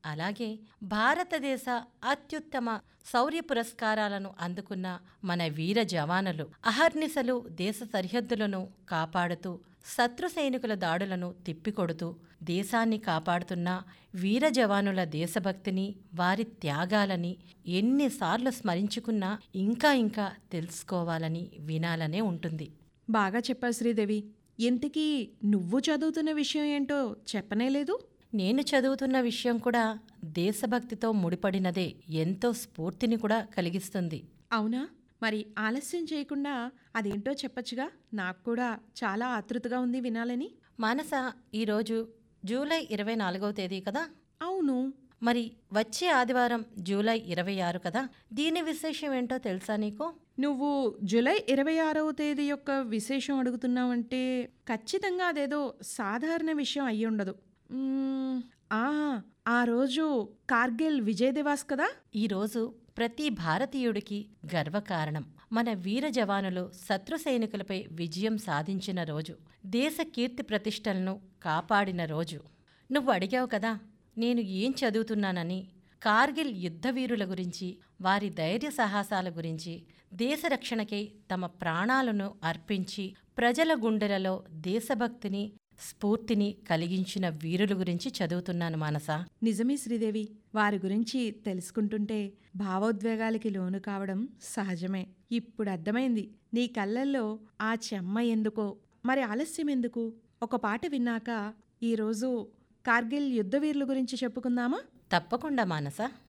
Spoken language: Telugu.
అలాగే భారతదేశ అత్యుత్తమ శౌర్య పురస్కారాలను అందుకున్న మన వీర జవానులు అహర్నిశలు దేశ సరిహద్దులను కాపాడుతూ శత్రు సైనికుల దాడులను తిప్పికొడుతూ దేశాన్ని కాపాడుతున్న వీర జవానుల దేశభక్తిని వారి త్యాగాలని ఎన్నిసార్లు స్మరించుకున్నా ఇంకా ఇంకా తెలుసుకోవాలని వినాలనే ఉంటుంది బాగా చెప్పావు శ్రీదేవి ఇంతకీ నువ్వు చదువుతున్న విషయం ఏంటో చెప్పనే లేదు నేను చదువుతున్న విషయం కూడా దేశభక్తితో ముడిపడినదే ఎంతో స్ఫూర్తిని కూడా కలిగిస్తుంది అవునా మరి ఆలస్యం చేయకుండా అదేంటో చెప్పచ్చుగా నాకు కూడా చాలా ఆతృతగా ఉంది వినాలని మానస ఈరోజు జూలై ఇరవై నాలుగవ తేదీ కదా అవును మరి వచ్చే ఆదివారం జూలై ఇరవై ఆరు కదా దీని విశేషం ఏంటో తెలుసా నీకు నువ్వు జూలై ఇరవై ఆరవ తేదీ యొక్క విశేషం అడుగుతున్నావంటే ఖచ్చితంగా అదేదో సాధారణ విషయం అయ్యి ఉండదు మ్మ్, ఆ ఆ రోజు కార్గిల్ విజయ్ దివాస్ కదా ఈరోజు ప్రతి భారతీయుడికి గర్వకారణం మన వీర జవానులు శత్రు సైనికులపై విజయం సాధించిన రోజు దేశ కీర్తి ప్రతిష్టలను కాపాడిన రోజు నువ్వు అడిగావు కదా నేను ఏం చదువుతున్నానని కార్గిల్ యుద్ధవీరుల గురించి వారి ధైర్య సాహసాల గురించి దేశ రక్షణకై తమ ప్రాణాలను అర్పించి ప్రజల గుండెలలో దేశభక్తిని స్ఫూర్తిని కలిగించిన వీరుల గురించి చదువుతున్నాను మానస నిజమే శ్రీదేవి వారి గురించి తెలుసుకుంటుంటే భావోద్వేగాలకి లోను కావడం సహజమే ఇప్పుడు అర్థమైంది నీ కళ్ళల్లో ఆ చెమ్మ ఎందుకో మరి ఆలస్యం ఎందుకు ఒక పాట విన్నాక ఈరోజు కార్గిల్ యుద్ధవీరుల గురించి చెప్పుకుందామా తప్పకుండా మానస